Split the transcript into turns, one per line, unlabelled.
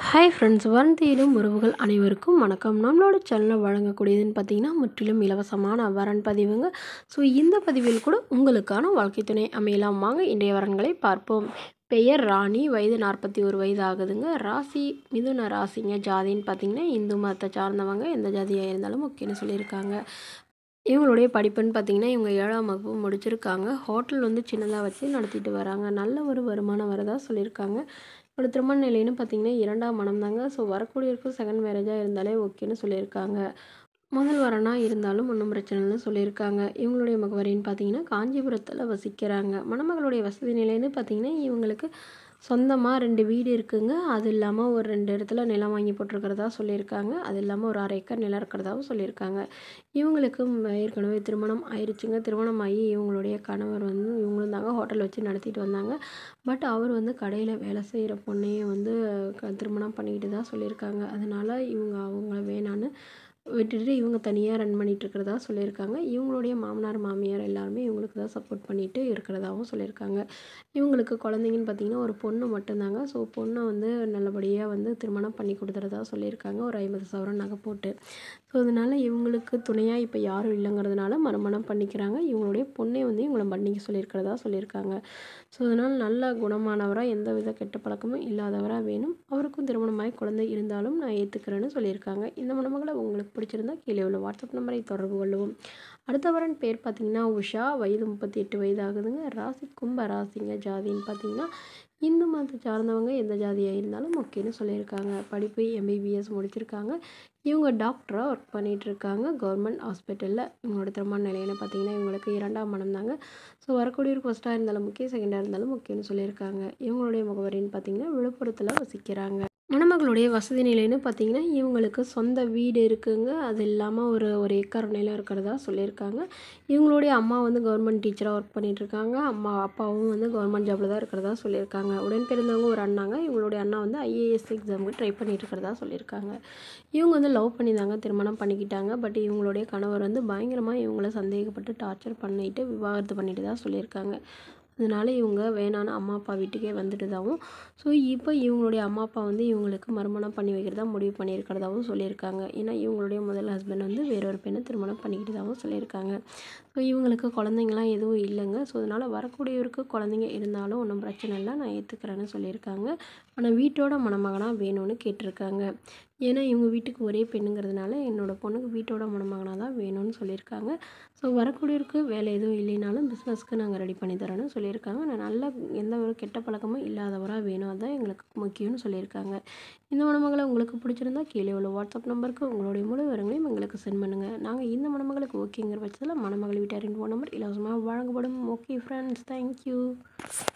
hi friends வரன் உறவுகள் அனைவருக்கும் வணக்கம் நம்மளோட சேனலில் வழங்கக்கூடியதுன்னு பார்த்தீங்கன்னா முற்றிலும் இலவசமான வரன் பதிவுங்க ஸோ இந்த பதிவில் கூட உங்களுக்கான வாழ்க்கை துணை அமையலாம் வாங்க இன்றைய வரன்களை பார்ப்போம் பெயர் ராணி வயது நாற்பத்தி ஒரு வயது ஆகுதுங்க ராசி மிதுன ராசிங்க ஜாதின்னு பார்த்தீங்கன்னா இந்து மதத்தை சார்ந்தவங்க எந்த ஜாதியாக இருந்தாலும் ஓகேன்னு சொல்லியிருக்காங்க இவங்களுடைய படிப்புன்னு பார்த்தீங்கன்னா இவங்க ஏழாம் வகுப்பு முடிச்சிருக்காங்க ஹோட்டல் வந்து சின்னதாக வச்சு நடத்திட்டு வராங்க நல்ல ஒரு வருமானம் வரதா சொல்லியிருக்காங்க ஒரு திருமண நிலைன்னு பார்த்தீங்கன்னா இரண்டாம் மனம் தாங்க ஸோ வரக்கூடியவருக்கும் செகண்ட் மேரேஜாக இருந்தாலே ஓகேன்னு சொல்லியிருக்காங்க முதல் வரனாக இருந்தாலும் ஒன்றும் பிரச்சனை இல்லைன்னு சொல்லியிருக்காங்க இவங்களுடைய முகவரின்னு பார்த்தீங்கன்னா காஞ்சிபுரத்தில் வசிக்கிறாங்க மணமகளுடைய வசதி நிலைன்னு பார்த்தீங்கன்னா இவங்களுக்கு சொந்தமாக ரெண்டு வீடு இருக்குங்க அது இல்லாமல் ஒரு ரெண்டு இடத்துல நிலம் வாங்கி போட்டிருக்கிறதா சொல்லியிருக்காங்க அது இல்லாமல் ஒரு அரை ஏக்கர் நிலம் இருக்கிறதாவும் சொல்லியிருக்காங்க இவங்களுக்கு ஏற்கனவே திருமணம் ஆயிடுச்சுங்க திருமணம் ஆகி இவங்களுடைய கணவர் வந்து இவங்களும் தாங்க ஹோட்டல் வச்சு நடத்திட்டு வந்தாங்க பட் அவர் வந்து கடையில் வேலை செய்கிற பொண்ணையே வந்து க திருமணம் பண்ணிக்கிட்டு தான் சொல்லியிருக்காங்க அதனால் இவங்க அவங்கள வேணான்னு விட்டுட்டு இவங்க தனியாக ரன் பண்ணிகிட்டு இருக்கிறதா சொல்லியிருக்காங்க இவங்களுடைய மாமனார் மாமியார் எல்லாருமே இவங்களுக்கு தான் சப்போர்ட் பண்ணிட்டு இருக்கிறதாவும் சொல்லியிருக்காங்க இவங்களுக்கு குழந்தைங்கன்னு பார்த்தீங்கன்னா ஒரு பொண்ணு மட்டும்தாங்க ஸோ பொண்ணை வந்து நல்லபடியாக வந்து திருமணம் பண்ணி கொடுத்துறதா சொல்லியிருக்காங்க ஒரு ஐம்பது சவரம் நகை போட்டு ஸோ அதனால் இவங்களுக்கு துணையாக இப்போ யாரும் இல்லைங்கிறதுனால மறுமணம் பண்ணிக்கிறாங்க இவங்களுடைய பொண்ணை வந்து இவங்களை பண்ணிக்க சொல்லியிருக்கிறதா சொல்லியிருக்காங்க ஸோ அதனால் நல்ல குணமானவராக எந்த வித கெட்ட பழக்கமும் இல்லாதவராக வேணும் அவருக்கும் திருமணமாகி குழந்தை இருந்தாலும் நான் ஏற்றுக்கிறேன்னு சொல்லியிருக்காங்க இந்த மணமகளை உங்களுக்கு பிடிச்சிருந்தா கீழே உள்ள வாட்ஸ்அப் நம்பரை தொடர்பு கொள்ளவும் அடுத்த வரன் பேர் பார்த்தீங்கன்னா உஷா வயது முப்பத்தி எட்டு வயது ஆகுதுங்க ராசி கும்ப ராசிங்க ஜாதின்னு பார்த்தீங்கன்னா இந்து மதத்தை சார்ந்தவங்க எந்த ஜாதியாக இருந்தாலும் ஓகேன்னு சொல்லியிருக்காங்க படிப்பு எம்பிபிஎஸ் முடிச்சிருக்காங்க இவங்க டாக்டராக ஒர்க் பண்ணிகிட்டு இருக்காங்க கவர்மெண்ட் ஹாஸ்பிட்டலில் இவங்களோட திருமண நிலையில பார்த்தீங்கன்னா இவங்களுக்கு இரண்டாம் மனம் தாங்க ஸோ வரக்கூடியவருக்கு ஃபஸ்ட்டாக இருந்தாலும் முக்கியம் செகண்டாக இருந்தாலும் முக்கியம்னு சொல்லியிருக்காங்க இவங்களுடைய முகவரின்னு பார்த்தீங்கன்னா விழுப்புரத்தில் வசிக்கிறாங்க மணமகளுடைய வசதி நிலைன்னு பார்த்தீங்கன்னா இவங்களுக்கு சொந்த வீடு இருக்குங்க அது இல்லாமல் ஒரு ஒரு ஏக்கர் நிலம் இருக்கிறதா சொல்லியிருக்காங்க இவங்களுடைய அம்மா வந்து கவர்மெண்ட் டீச்சராக ஒர்க் பண்ணிகிட்ருக்காங்க அம்மா அப்பாவும் வந்து கவர்மெண்ட் ஜாபில் தான் இருக்கிறதா சொல்லியிருக்காங்க உடன் பிறந்தவங்க ஒரு அண்ணாங்க இவங்களுடைய அண்ணா வந்து ஐஏஎஸ் எக்ஸாமுக்கு ட்ரை பண்ணிட்டு இருக்கிறதா சொல்லியிருக்காங்க இவங்க வந்து லவ் பண்ணி தாங்க திருமணம் பண்ணிக்கிட்டாங்க பட் இவங்களுடைய கணவர் வந்து பயங்கரமாக இவங்கள சந்தேகப்பட்டு டார்ச்சர் பண்ணிட்டு விவாகரத்து பண்ணிட்டு தான் சொல்லியிருக்காங்க அதனால இவங்க வேணான்னு அம்மா அப்பா வீட்டுக்கே வந்துட்டதாகவும் ஸோ இப்போ இவங்களுடைய அம்மா அப்பா வந்து இவங்களுக்கு மறுமணம் பண்ணி வைக்கிறதா முடிவு பண்ணியிருக்கிறதாவும் சொல்லியிருக்காங்க ஏன்னா இவங்களுடைய முதல் ஹஸ்பண்ட் வந்து வேறொரு பெண்ணை திருமணம் பண்ணிக்கிட்டதாகவும் சொல்லியிருக்காங்க ஸோ இவங்களுக்கு குழந்தைங்களாம் எதுவும் இல்லைங்க ஸோ அதனால் வரக்கூடியவருக்கு குழந்தைங்க இருந்தாலும் ஒன்றும் பிரச்சனை இல்லை நான் ஏற்றுக்கிறேன்னு சொல்லியிருக்காங்க ஆனால் வீட்டோட மணமகனாக வேணும்னு கேட்டிருக்காங்க ஏன்னா இவங்க வீட்டுக்கு ஒரே பெண்ணுங்கிறதுனால என்னோடய பொண்ணுக்கு வீட்டோட மணமகனாக தான் வேணும்னு சொல்லியிருக்காங்க ஸோ வரக்கூடியவருக்கு வேலை எதுவும் இல்லைனாலும் பிஸ்னஸ்க்கு நாங்கள் ரெடி பண்ணி தரோன்னு சொல்லியிருக்காங்க நான் நல்ல எந்த ஒரு கெட்ட பழக்கமும் இல்லாதவராக வேணும் அதுதான் எங்களுக்கு முக்கியம்னு சொல்லியிருக்காங்க இந்த மணமகளை உங்களுக்கு பிடிச்சிருந்தா கீழே உள்ள வாட்ஸ்அப் நம்பருக்கு உங்களுடைய முழு விவரங்களையும் எங்களுக்கு சென்ட் பண்ணுங்கள் நாங்கள் இந்த மணமகளுக்கு ஓகேங்கிற பட்சத்தில் மணமகள் வீட்டாரின் ஃபோன் நம்பர் இலவசமாக வழங்கப்படும் ஓகே ஃப்ரெண்ட்ஸ் தேங்க்யூ